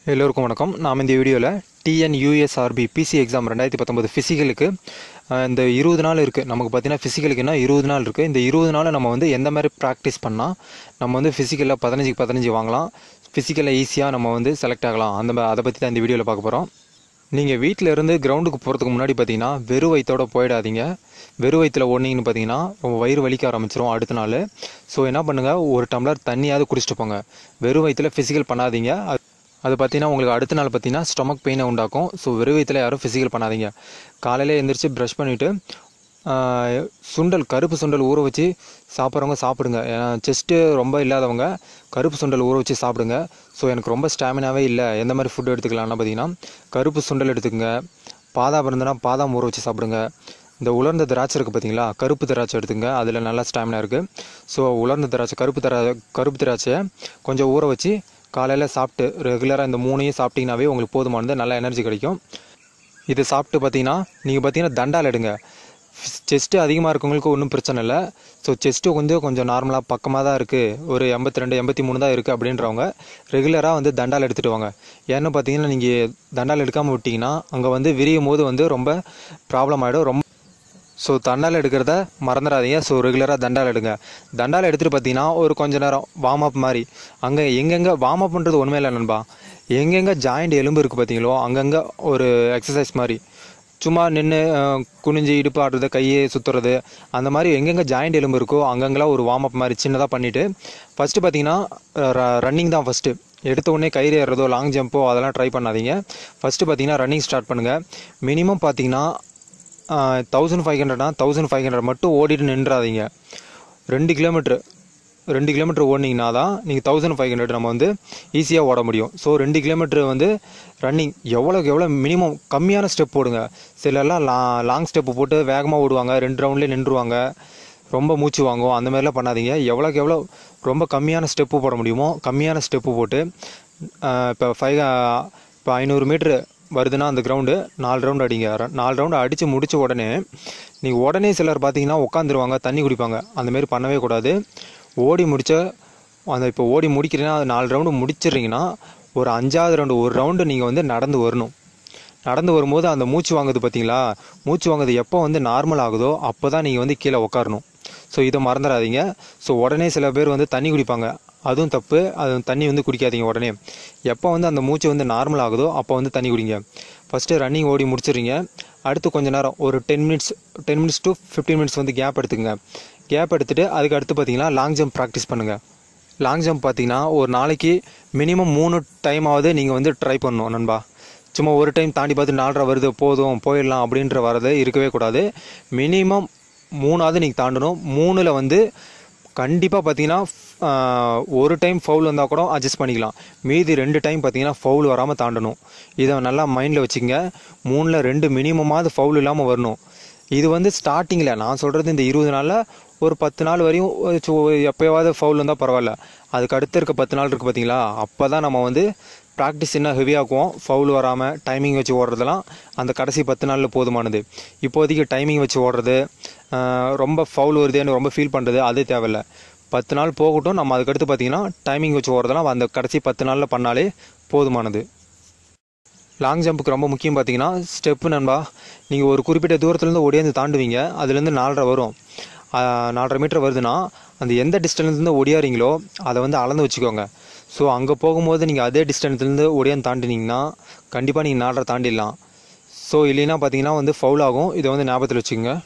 எல்லோருக்கும் வணக்கம் நாம் இந்த வீடியோவில் டிஎன்யூஎஸ்ஆர்பி பிசி எக்ஸாம் ரெண்டாயிரத்தி பத்தொம்பது ஃபிசிக்கலுக்கு இந்த இருபது நாள் இருக்குது நமக்கு பார்த்தீங்கன்னா ஃபிசிக்கலுக்குன்னா இருபது நாள் இருக்குது இந்த இருபது நாள் நம்ம வந்து எந்த மாதிரி ப்ராக்டிஸ் பண்ணால் நம்ம வந்து ஃபிசிக்கலில் பதினஞ்சுக்கு பதினஞ்சு வாங்கலாம் ஃபிசிக்கலில் ஈஸியாக நம்ம வந்து செலக்ட் ஆகலாம் அந்த மா- அதை பற்றி தான் இந்த வீடியோவில் பார்க்க போகிறோம் நீங்கள் வீட்டில் இருந்து கிரவுண்டுக்கு போகிறதுக்கு முன்னாடி பார்த்தீங்கன்னா வெறும் வயிற்றோட போயிடாதீங்க வெறும் வயிற்றில் ஓடினீங்கன்னு பார்த்தீங்கன்னா உங்கள் வயிறு வலிக்க ஆரம்பிச்சிரும் அடுத்த நாள் ஸோ என்ன பண்ணுங்கள் ஒரு டம்ளர் தண்ணியாவது குடிச்சிட்டு போங்க வெறும் வயிற்றில் ஃபிசிக்கல் பண்ணாதீங்க அது அது பார்த்தீங்கன்னா உங்களுக்கு அடுத்த நாள் பார்த்தீங்கன்னா ஸ்டொமக் பெயினை உண்டாக்கும் ஸோ வெறும் வயிற்றில் யாரும் ஃபிசிக்கல் பண்ணாதீங்க காலையில் எழுந்திரிச்சு ப்ரஷ் பண்ணிவிட்டு சுண்டல் கருப்பு சுண்டல் ஊற வச்சு சாப்பிட்றவங்க சாப்பிடுங்க ஏன்னா செஸ்ட்டு ரொம்ப இல்லாதவங்க கருப்பு சுண்டல் ஊற வச்சு சாப்பிடுங்க ஸோ எனக்கு ரொம்ப ஸ்டாமினாவே இல்லை எந்த மாதிரி ஃபுட் எடுத்துக்கலாம்னா பார்த்தீங்கன்னா கருப்பு சுண்டல் எடுத்துக்கங்க பாதாம் இருந்ததுன்னா பாதாம் ஊற வச்சு சாப்பிடுங்க இந்த உலர்ந்த திராட்சை இருக்குது பார்த்தீங்களா கருப்பு திராட்சை எடுத்துங்க அதில் நல்லா ஸ்டாமினா இருக்குது ஸோ உலர்ந்த திராட்சை கருப்பு திரா கருப்பு திராட்சையை கொஞ்சம் ஊற வச்சு காலையில் சாப்பிட்டு ரெகுலராக இந்த மூணையும் சாப்பிட்டீங்கன்னாவே உங்களுக்கு போதுமானது நல்ல எனர்ஜி கிடைக்கும் இது சாப்பிட்டு பார்த்தீங்கன்னா நீங்கள் பார்த்தீங்கன்னா தண்டால் எடுங்க செஸ்ட்டு அதிகமாக இருக்கவங்களுக்கு ஒன்றும் பிரச்சனை இல்லை ஸோ செஸ்ட்டு கொஞ்சம் கொஞ்சம் நார்மலாக பக்கமாக தான் இருக்குது ஒரு எண்பத்தி ரெண்டு எண்பத்தி மூணு தான் இருக்குது அப்படின்றவங்க ரெகுலராக வந்து தண்டால் எடுத்துகிட்டு வாங்க ஏன்னு பார்த்தீங்கன்னா நீங்கள் தண்டால் எடுக்காமல் விட்டிங்கன்னா அங்கே வந்து விரியும் போது வந்து ரொம்ப ப்ராப்ளம் ஆகிடும் ரொம்ப ஸோ தண்டால் எடுக்கிறத மறந்துடாதீங்க ஸோ ரெகுலராக தண்டால் எடுங்க தண்டால் எடுத்துகிட்டு பார்த்தீங்கன்னா ஒரு கொஞ்ச நேரம் வார்ம் அப் மாதிரி அங்கே எங்கெங்கே வார்ம் அப்ன்றது ஒன்றுமே இல்லை நண்பா எங்கெங்கே ஜாயிண்ட் எலும்பு இருக்குது பார்த்தீங்களோ அங்கங்கே ஒரு எக்ஸசைஸ் மாதிரி சும்மா நின்று குனிஞ்சு இடுப்பு ஆடுறது கையை சுற்றுறது அந்த மாதிரி எங்கெங்கே ஜாயிண்ட் எலும்பு இருக்கோ அங்கங்கெல்லாம் ஒரு வார்ம் அப் மாதிரி சின்னதாக பண்ணிவிட்டு ஃபஸ்ட்டு பார்த்தீங்கன்னா ரன்னிங் தான் ஃபஸ்ட்டு எடுத்த உடனே கயிறு ஏறுறதோ லாங் ஜம்போ அதெல்லாம் ட்ரை பண்ணாதீங்க ஃபஸ்ட்டு பார்த்தீங்கன்னா ரன்னிங் ஸ்டார்ட் பண்ணுங்கள் மினிமம் பார்த்தீங்கன்னா தௌசண்ட் ஃபைவ் ஹண்ட்ரட்னா தௌசண்ட் ஃபைவ் ஹண்ட்ரட் மட்டும் ஓடிட்டு நின்றாதீங்க ரெண்டு கிலோமீட்ரு ரெண்டு கிலோமீட்டர் ஓடினீங்கன்னா தான் நீங்கள் தௌசண்ட் ஃபைவ் ஹண்ட்ரட் நம்ம வந்து ஈஸியாக ஓட முடியும் ஸோ ரெண்டு கிலோமீட்டர் வந்து ரன்னிங் எவ்வளோக்கு எவ்வளோ மினிமம் கம்மியான ஸ்டெப் போடுங்க சிலர்லாம் லா லாங் ஸ்டெப்பு போட்டு வேகமாக ஓடுவாங்க ரெண்டு ரவுண்ட்லேயே நின்றுவாங்க ரொம்ப மூச்சு வாங்கும் அந்த மாதிரிலாம் பண்ணாதீங்க எவ்வளோக்கு எவ்வளோ ரொம்ப கம்மியான ஸ்டெப்பு போட முடியுமோ கம்மியான ஸ்டெப்பு போட்டு இப்போ ஃபைவ் இப்போ ஐநூறு மீட்ரு வருதுன்னா அந்த கிரவுண்டு நாலு ரவுண்டு அடிங்க ர- நாலு ரவுண்டு அடித்து முடிச்ச உடனே நீங்கள் உடனே சிலர் பார்த்தீங்கன்னா உட்காந்துருவாங்க தண்ணி குடிப்பாங்க அந்த மாதிரி பண்ணவே கூடாது ஓடி முடிச்ச அந்த இப்போ ஓடி முடிக்கிறீங்கன்னா அது நாலு ரவுண்டு முடிச்சிடுறீங்கன்னா ஒரு அஞ்சாவது ரவுண்டு ஒரு ரவுண்டு நீங்கள் வந்து நடந்து வரணும் நடந்து வரும்போது அந்த மூச்சு வாங்குது பார்த்தீங்களா மூச்சு வாங்குது எப்போ வந்து நார்மல் ஆகுதோ அப்போ தான் நீங்கள் வந்து கீழே உட்காரணும் ஸோ இதை மறந்துடாதீங்க ஸோ உடனே சில பேர் வந்து தண்ணி குடிப்பாங்க அதுவும் தப்பு அது தண்ணி வந்து குடிக்காதீங்க உடனே எப்போ வந்து அந்த மூச்சு வந்து நார்மல் ஆகுதோ அப்போ வந்து தண்ணி குடிங்க ஃபஸ்ட்டு ரன்னிங் ஓடி முடிச்சிடுறீங்க அடுத்து கொஞ்ச நேரம் ஒரு ten minutes ten minutes to fifteen minutes வந்து கேப் எடுத்துக்கங்க கேப் எடுத்துட்டு அதுக்கு அடுத்து பார்த்தீங்கன்னா லாங் ஜம்ப் ப்ராக்டிஸ் பண்ணுங்கள் லாங் ஜம்ப் பார்த்தீங்கன்னா ஒரு நாளைக்கு மினிமம் மூணு டைமாவது நீங்கள் வந்து ட்ரை பண்ணணும் நண்பா சும்மா ஒரு டைம் தாண்டி பார்த்து நாலரை வருது போதும் போயிடலாம் அப்படின்ற வரது இருக்கவே கூடாது மினிமம் மூணாவது நீங்கள் தாண்டணும் மூணில் வந்து கண்டிப்பாக பார்த்தீங்கன்னா ஆஹ், ஒரு டைம் ஃபவுல் வந்தால் கூட அட்ஜஸ்ட் பண்ணிக்கலாம் மீதி ரெண்டு டைம் பார்த்தீங்கன்னா ஃபவுல் வராமல் தாண்டணும் இதை நல்லா மைண்டில் வச்சுங்க மூணில் ரெண்டு மினிமமாவது ஃபவுல் இல்லாமல் வரணும் இது வந்து ஸ்டார்டிங்கில் நான் சொல்கிறது இந்த இருபது நாளில் ஒரு பத்து நாள் வரையும் ஒரு சு- எப்பயாவது ஃபவுல் வந்தால் பரவாயில்ல அதுக்கு அடுத்து இருக்க பத்து நாள் இருக்குது பார்த்தீங்களா அப்போ தான் நம்ம வந்து ப்ராக்டிஸ் என்ன ஹெவியாக்குவோம் ஃபவுல் வராமல் டைமிங் வச்சு ஓடுறதெல்லாம் அந்த கடைசி பத்து நாளில் போதுமானது இப்போதைக்கு டைமிங் வச்சு ஓடுறது ஆஹ், ரொம்ப ஃபவுல் வருதேன்னு ரொம்ப ஃபீல் பண்ணுறது அது தேவையில்ல பத்து நாள் போகட்டும் நம்ம அதுக்கடுத்து பார்த்தீங்கன்னா டைமிங் வச்சு ஓடுறதெல்லாம் அந்த கடைசி பத்து நாளில் பண்ணாலே போதுமானது லாங் ஜம்புக்கு ரொம்ப முக்கியம் பார்த்தீங்கன்னா ஸ்டெப்பு நண்பா நீங்கள் ஒரு குறிப்பிட்ட தூரத்துலேருந்து ஓடியாந்து தாண்டுவீங்க அதுலேருந்து நாலரை வரும் ஆஹ், நாலரை மீட்டர் வருதுன்னா அந்த எந்த டிஸ்டன்ஸ்லேருந்து ஓடியாரீங்களோ அதை வந்து அளந்து வச்சுக்கோங்க ஸோ அங்கே போகும்போது நீங்கள் அதே டிஸ்டன்ஸ்லேருந்து ஓடியாந்து தாண்டினீங்கன்னா கண்டிப்பாக நீங்கள் நாலரை தாண்டிடலாம் ஸோ இல்லைன்னா பார்த்தீங்கன்னா வந்து ஃபவுல் ஆகும் இதை வந்து ஞாபகத்தில் வச்சுக்கோங்க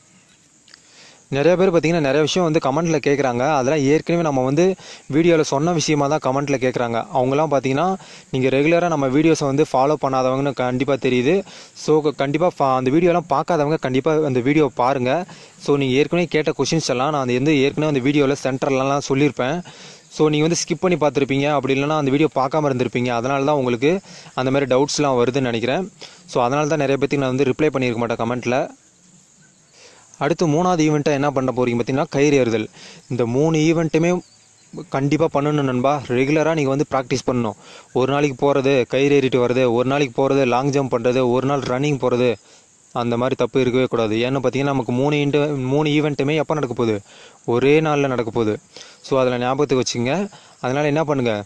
நிறைய பேர் பார்த்தீங்கன்னா நிறைய விஷயம் வந்து கமெண்ட்டில் கேட்குறாங்க அதெல்லாம் ஏற்கனவே நம்ம வந்து வீடியோவில் சொன்ன விஷயமா தான் கமெண்ட்டில் கேட்குறாங்க அவங்களாம் பார்த்தீங்கன்னா நீங்கள் ரெகுலராக நம்ம வீடியோஸை வந்து ஃபாலோ பண்ணாதவங்கன்னு கண்டிப்பாக தெரியுது ஸோ கண்டிப்பாக அந்த வீடியோலாம் பார்க்காதவங்க கண்டிப்பாக அந்த வீடியோ பாருங்கள் ஸோ நீங்கள் ஏற்கனவே கேட்ட கொஷின்ஸ் எல்லாம் நான் வந்து ஏற்கனவே அந்த வீடியோவில் சென்டர்லலாம் சொல்லியிருப்பேன் ஸோ நீங்கள் வந்து ஸ்கிப் பண்ணி பார்த்துருப்பீங்க அப்படி இல்லைன்னா அந்த வீடியோ பார்க்காம இருந்திருப்பீங்க அதனால தான் உங்களுக்கு அந்த மாதிரி டவுட்ஸ்லாம் வருதுன்னு நினைக்கிறேன் ஸோ அதனால தான் நிறைய பேத்துக்கு நான் வந்து ரிப்ளை பண்ணியிருக்க மாட்டேன் கமெண்ட்டில் அடுத்து மூணாவது ஈவெண்ட்டாக என்ன பண்ண போறீங்க பார்த்தீங்கன்னா கயிறு ஏறுதல் இந்த மூணு ஈவெண்ட்டுமே கண்டிப்பாக பண்ணணும் நண்பா ரெகுலராக நீங்கள் வந்து ப்ராக்டிஸ் பண்ணணும் ஒரு நாளைக்கு போகிறது கயிறு ஏறிட்டு வர்றது ஒரு நாளைக்கு போகிறது லாங் ஜம்ப் பண்ணுறது ஒரு நாள் ரன்னிங் போகிறது அந்த மாதிரி தப்பு இருக்கவே கூடாது ஏன்னு பார்த்தீங்கன்னா நமக்கு மூணு இன்ட்டு மூணு ஈவெண்ட்டுமே எப்போ நடக்க போகுது ஒரே நாளில் நடக்க போகுது ஸோ அதில் ஞாபகத்துக்கு வச்சுங்க அதனால் என்ன பண்ணுங்கள்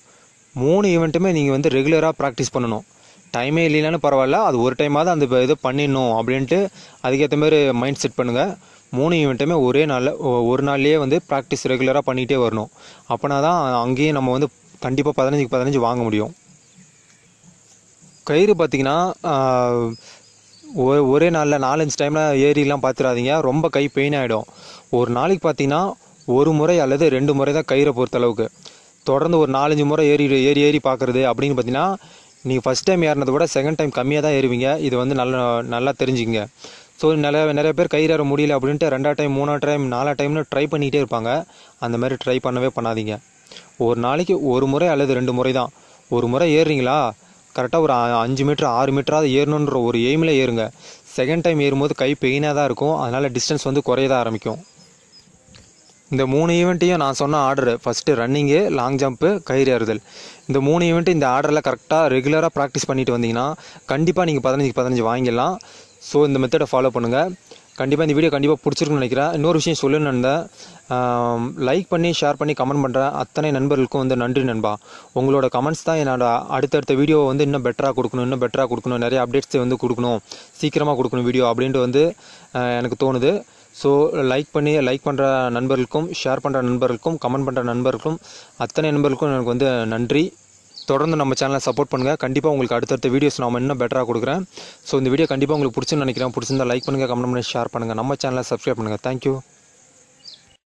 மூணு ஈவெண்ட்டுமே நீங்கள் வந்து ரெகுலராக ப்ராக்டிஸ் பண்ணணும் டைமே இல்லைனாலும் பரவாயில்ல அது ஒரு டைமாவது அந்த இதை பண்ணிடணும் அப்படின்ட்டு அதுக்கேற்ற மாதிரி மைண்ட் செட் பண்ணுங்கள் மூணு ஈவெண்ட்டுமே ஒரே நாளில் ஒ- ஒரு நாள்லேயே வந்து ப்ராக்டிஸ் ரெகுலராக பண்ணிகிட்டே வரணும் அப்போனா தான் அங்கேயும் நம்ம வந்து கண்டிப்பாக பதினஞ்சுக்கு பதினஞ்சு வாங்க முடியும் கயிறு பார்த்தீங்கன்னா ஆஹ், ஒ- ஒரே நாளில் நாலஞ்சு டைமில் ஏறிலாம் பார்த்துடாதீங்க ரொம்ப கை பெயின் ஆகிடும் ஒரு நாளைக்கு பார்த்தீங்கன்னா ஒரு முறை அல்லது ரெண்டு முறை தான் கயிறை பொறுத்தளவுக்கு தொடர்ந்து ஒரு நாலஞ்சு முறை ஏறி ஏறி ஏறி பார்க்குறது அப்படின்னு பார்த்தீங்கன்னா நீங்கள் ஃபஸ்ட் டைம் ஏறினதை விட செகண்ட் டைம் கம்மியாக தான் ஏறுவீங்க இது வந்து நல்ல நல்லா தெரிஞ்சுக்கங்க ஸோ நிறைய நிறைய பேர் கயிறு ஏற முடியல அப்படின்ட்டு ரெண்டா டைம் மூணா டைம் நாலா டைம்னு ட்ரை பண்ணிகிட்டே இருப்பாங்க அந்த மாதிரி ட்ரை பண்ணவே பண்ணாதீங்க ஒரு நாளைக்கு ஒரு முறை அல்லது ரெண்டு முறை தான் ஒரு முறை ஏறுறீங்களா கரெக்டாக ஒரு அ- அஞ்சு மீட்டர் ஆறு மீட்டராவது ஏறணுன்ற ஒரு எய்மில் ஏறுங்க செகண்ட் டைம் ஏறும்போது கை பெயினாக தான் இருக்கும் அதனால் டிஸ்டன்ஸ் வந்து குறைய தான் ஆரம்பிக்கும் இந்த மூணு ஈவெண்ட்டையும் நான் சொன்ன order first running long jump கயிறு ஏறுதல் இந்த மூணு ஈவெண்ட்டு இந்த ஆர்டரில் கரெக்டாக ரெகுலராக ப்ராக்டிஸ் பண்ணிட்டு வந்தீங்கன்னா கண்டிப்பாக நீங்கள் பதினஞ்சுக்கு பதினஞ்சு வாங்கிடலாம் ஸோ இந்த மெத்தடை ஃபாலோ பண்ணுங்கள் கண்டிப்பாக இந்த வீடியோ கண்டிப்பாக பிடிச்சிருக்குன்னு நினைக்கிறேன் இன்னொரு விஷயம் சொல்லணும்னு இருந்தேன் லைக் பண்ணி ஷேர் பண்ணி கமெண்ட் பண்ணுற அத்தனை நண்பர்களுக்கும் வந்து நன்றி நண்பா உங்களோட கமெண்ட்ஸ் தான் என்னோட அடுத்தடுத்த வீடியோ வந்து இன்னும் பெட்டராக கொடுக்கணும் இன்னும் பெட்டராக கொடுக்கணும் நிறைய அப்டேட்ஸ் வந்து கொடுக்கணும் சீக்கிரமாக கொடுக்கணும் வீடியோ அப்படின்ட்டு வந்து ஆஹ் எனக்கு தோணுது ஸோ லைக் பண்ணி லைக் பண்ணுற நண்பர்களுக்கும் ஷேர் பண்ணுற நண்பர்களுக்கும் கமெண்ட் பண்ணுற நண்பர்களுக்கும் அத்தனை நண்பர்களுக்கும் எனக்கு வந்து நன்றி தொடர்ந்து நம்ம சேனலை சப்போர்ட் பண்ணுங்கள் கண்டிப்பாக உங்களுக்கு அடுத்தடுத்த வீடியோஸ் நான் இன்னும் பெட்டராக கொடுக்குறேன் ஸோ இந்த வீடியோ கண்டிப்பாக உங்களுக்கு பிடிச்சுன்னு நினைக்கிறேன் பிடிச்சிருந்தா லைக் பண்ணுங்கள் கமெண்ட் பண்ணி ஷேர் பண்ணுங்கள் நம்ம சேனலை சப்ஸ்கிரைப் பண்ணுங்கள் தேங்க்யூ